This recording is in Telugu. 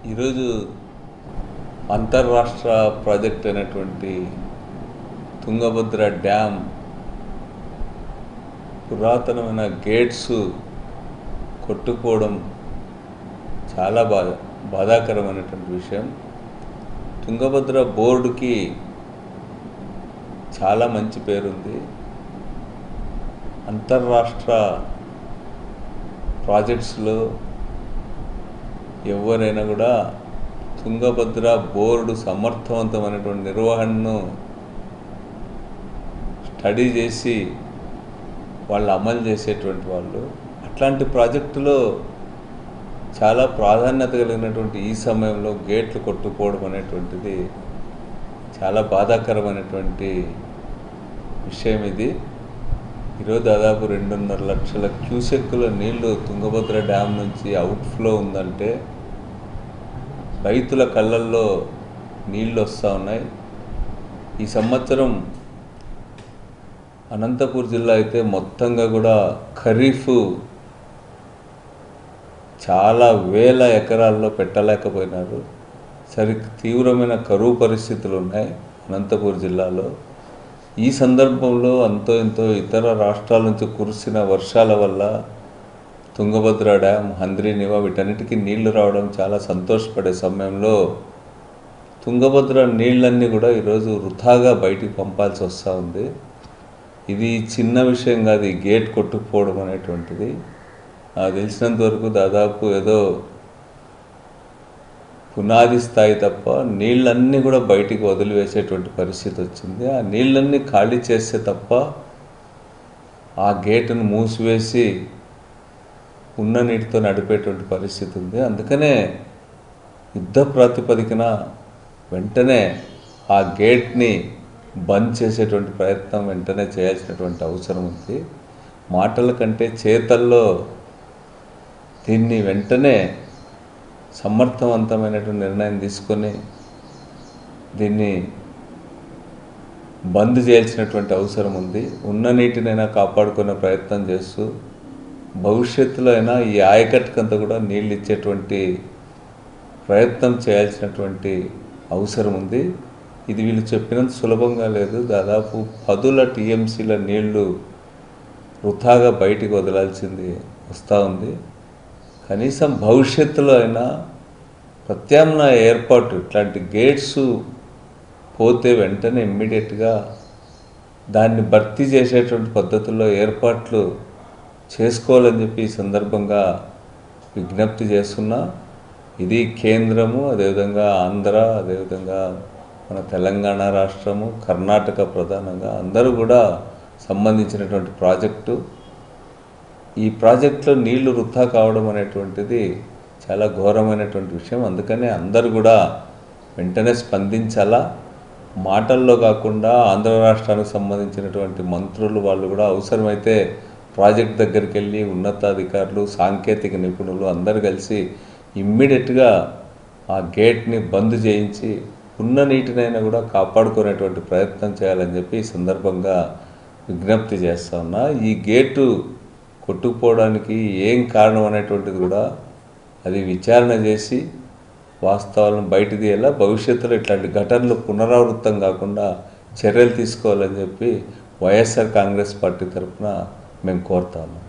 ఈరోజు అంతర్రాష్ట్ర ప్రాజెక్ట్ అయినటువంటి తుంగభద్ర డ్యామ్ పురాతనమైన గేట్స్ కొట్టుకోవడం చాలా బాధ బాధాకరమైనటువంటి విషయం తుంగభద్ర బోర్డుకి చాలా మంచి పేరుంది అంతర్రాష్ట్ర ప్రాజెక్ట్స్లో ఎవరైనా కూడా తుంగభద్ర బోర్డు సమర్థవంతమైనటువంటి నిర్వహణను స్టడీ చేసి వాళ్ళు అమలు చేసేటువంటి వాళ్ళు అట్లాంటి ప్రాజెక్టులో చాలా ప్రాధాన్యత కలిగినటువంటి ఈ సమయంలో గేట్లు కొట్టుకోవడం అనేటువంటిది చాలా బాధాకరమైనటువంటి విషయం ఇది ఈరోజు దాదాపు రెండున్నర లక్షల క్యూసెక్కుల నీళ్లు తుంగభద్ర డ్యామ్ నుంచి అవుట్ఫ్లో ఉందంటే రైతుల కళ్ళల్లో నీళ్ళు వస్తూ ఉన్నాయి ఈ సంవత్సరం అనంతపూర్ జిల్లా అయితే మొత్తంగా కూడా ఖరీఫ్ చాలా వేల ఎకరాల్లో పెట్టలేకపోయినారు సరి తీవ్రమైన కరువు పరిస్థితులు ఉన్నాయి అనంతపూర్ జిల్లాలో ఈ సందర్భంలో అంతో ఎంతో ఇతర రాష్ట్రాల నుంచి కురిసిన వర్షాల వల్ల తుంగభద్ర డ్యామ్ హంద్రీనివా వీటన్నిటికీ నీళ్లు రావడం చాలా సంతోషపడే సమయంలో తుంగభద్ర నీళ్ళన్నీ కూడా ఈరోజు వృథాగా బయటికి పంపాల్సి వస్తూ ఉంది ఇది చిన్న విషయం కాదు ఈ గేట్ కొట్టుకుపోవడం అనేటువంటిది నాకు తెలిసినంత వరకు దాదాపు ఏదో పునాది స్థాయి తప్ప నీళ్ళన్నీ కూడా బయటికి వదిలివేసేటువంటి పరిస్థితి వచ్చింది ఆ నీళ్ళన్నీ ఖాళీ చేస్తే తప్ప ఆ గేటును మూసివేసి ఉన్న నీటితో నడిపేటువంటి పరిస్థితి ఉంది అందుకనే యుద్ధ ప్రాతిపదికన వెంటనే ఆ గేట్ని బంద్ చేసేటువంటి ప్రయత్నం వెంటనే చేయాల్సినటువంటి అవసరం ఉంది మాటల కంటే చేతల్లో దీన్ని వెంటనే సమర్థవంతమైనటువంటి నిర్ణయం తీసుకొని దీన్ని బంద్ చేయాల్సినటువంటి అవసరం ఉంది ఉన్న నీటినైనా కాపాడుకునే ప్రయత్నం చేస్తూ భవిష్యత్తులో అయినా ఈ ఆయకట్టుకంతా కూడా నీళ్ళు ఇచ్చేటువంటి ప్రయత్నం చేయాల్సినటువంటి అవసరం ఉంది ఇది వీళ్ళు చెప్పినంత సులభంగా లేదు దాదాపు పదుల టీఎంసీల నీళ్లు వృథాగా బయటికి వదలాల్సింది వస్తూ ఉంది కనీసం భవిష్యత్తులో అయినా ప్రత్యామ్నాయ ఏర్పాటు ఇట్లాంటి గేట్స్ పోతే వెంటనే ఇమ్మీడియట్గా దాన్ని భర్తీ చేసేటువంటి పద్ధతుల్లో ఏర్పాట్లు చేసుకోవాలని చెప్పి ఈ సందర్భంగా విజ్ఞప్తి చేస్తున్నా ఇది కేంద్రము అదేవిధంగా ఆంధ్ర అదేవిధంగా మన తెలంగాణ రాష్ట్రము కర్ణాటక ప్రధానంగా అందరూ కూడా సంబంధించినటువంటి ప్రాజెక్టు ఈ ప్రాజెక్టులో నీళ్లు వృధా కావడం అనేటువంటిది చాలా ఘోరమైనటువంటి విషయం అందుకనే అందరూ కూడా వెంటనే స్పందించాలా మాటల్లో కాకుండా ఆంధ్ర రాష్ట్రానికి సంబంధించినటువంటి మంత్రులు వాళ్ళు కూడా అవసరమైతే ప్రాజెక్ట్ దగ్గరికి వెళ్ళి ఉన్నతాధికారులు సాంకేతిక నిపుణులు అందరు కలిసి ఇమ్మీడియట్గా ఆ గేట్ని బంద్ చేయించి ఉన్న నీటినైనా కూడా కాపాడుకునేటువంటి ప్రయత్నం చేయాలని చెప్పి ఈ సందర్భంగా విజ్ఞప్తి చేస్తా ఉన్నా ఈ గేటు కొట్టుకుపోవడానికి ఏం కారణం అనేటువంటిది కూడా అది విచారణ చేసి వాస్తవాలను బయట తీయాలా భవిష్యత్తులో ఇట్లాంటి ఘటనలు పునరావృతం కాకుండా చర్యలు తీసుకోవాలని చెప్పి వైఎస్ఆర్ కాంగ్రెస్ పార్టీ తరఫున మేము కోరుతాము